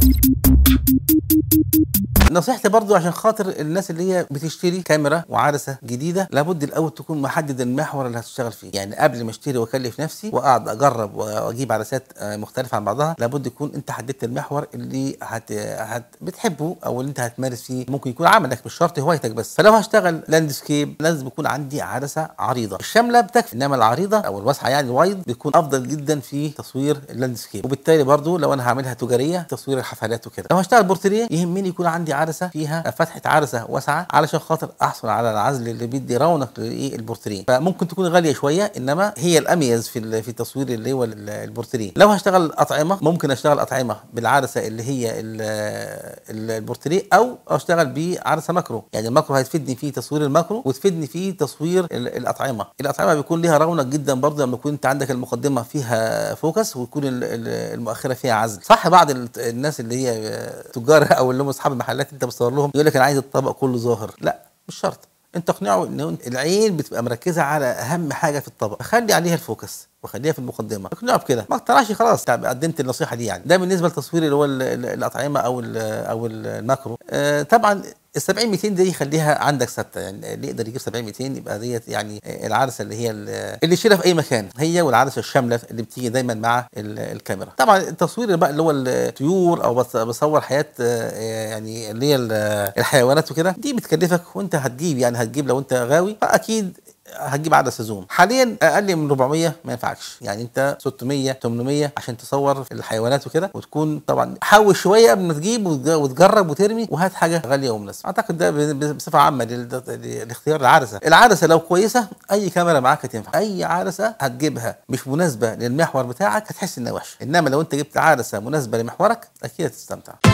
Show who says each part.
Speaker 1: نصيحتي برضو عشان خاطر الناس اللي هي بتشتري كاميرا وعدسه جديده لابد الاول تكون محدد المحور اللي هتشتغل فيه يعني قبل ما اشتري واكلف نفسي واقعد اجرب واجيب عدسات آه، مختلفه عن بعضها لابد يكون انت حددت المحور اللي هت... هت... بتحبه او اللي انت هتمارس فيه ممكن يكون عملك مش شرط هوايتك بس فلو هشتغل لاندسكيب لازم يكون عندي عدسه عريضه الشامله بتكفي انما العريضه او الواسعه يعني الوايد بيكون افضل جدا في تصوير اللاندسكيب وبالتالي برضو لو انا هعملها تجاريه تصوير الحفلات وكده لو هشتغل بورتريه يهمني يكون عندي عدسه فيها فتحه عدسه واسعه علشان خاطر احصل على العزل اللي بيدي رونق للايه البورتريه فممكن تكون غاليه شويه انما هي الاميز في ال- في التصوير اللي هو ال- البورتريه لو هشتغل اطعمه ممكن اشتغل اطعمه بالعدسه اللي هي ال- ال- البورتريه او اشتغل بعدسه ماكرو يعني الماكرو هتفيدني في تصوير الماكرو وتفيدني في تصوير ال- الاطعمه الاطعمه بيكون ليها رونق جدا برضه لما يكون انت عندك المقدمه فيها فوكس ويكون ال- ال- المؤخره فيها عزل صح بعض ال- الناس اللي هي تجار او اللي هم اصحاب المحلات انت بتصور لهم يقول لك انا عايز الطبق كله ظاهر لا مش شرط انت اقنعه ان العين بتبقى مركزه على اهم حاجه في الطبق فخلي عليها الفوكس وخليها في المقدمه اقنعه بكده ما اقتنعش خلاص تعب- قدمت النصيحه دي يعني ده بالنسبه لتصوير اللي هو ال- ال- الاطعمه او ال او ال- الماكرو آه طبعا ال 70 200 دي يخليها عندك ثابته يعني اللي يقدر يجيب 70 200 يبقى ديت يعني آه، العدسه اللي هي ال- اللي يشيلها في اي مكان هي والعدسه الشامله اللي بتيجي دايما مع ال- الكاميرا طبعا التصوير بقى اللي هو الطيور او بص- بصور حياه آه، يعني اللي هي ال- الحيوانات وكده دي بتكلفك وانت هتجيب يعني هتجيب لو انت غاوي فاكيد هتجيب عدسه زوم حاليا اقل من 400 ما ينفعكش يعني انت 600 800 عشان تصور الحيوانات وكده وتكون طبعا حوش شويه قبل ما تجيب وتج- وتجرب وترمي وهات حاجه غاليه ومناسبه اعتقد ده ب- ب- بصفه عامه لل- لاختيار العدسه العدسه لو كويسه اي كاميرا معاك هتنفع اي عدسه هتجيبها مش مناسبه للمحور بتاعك هتحس انها وحشه انما لو انت جبت عدسه مناسبه لمحورك اكيد هتستمتع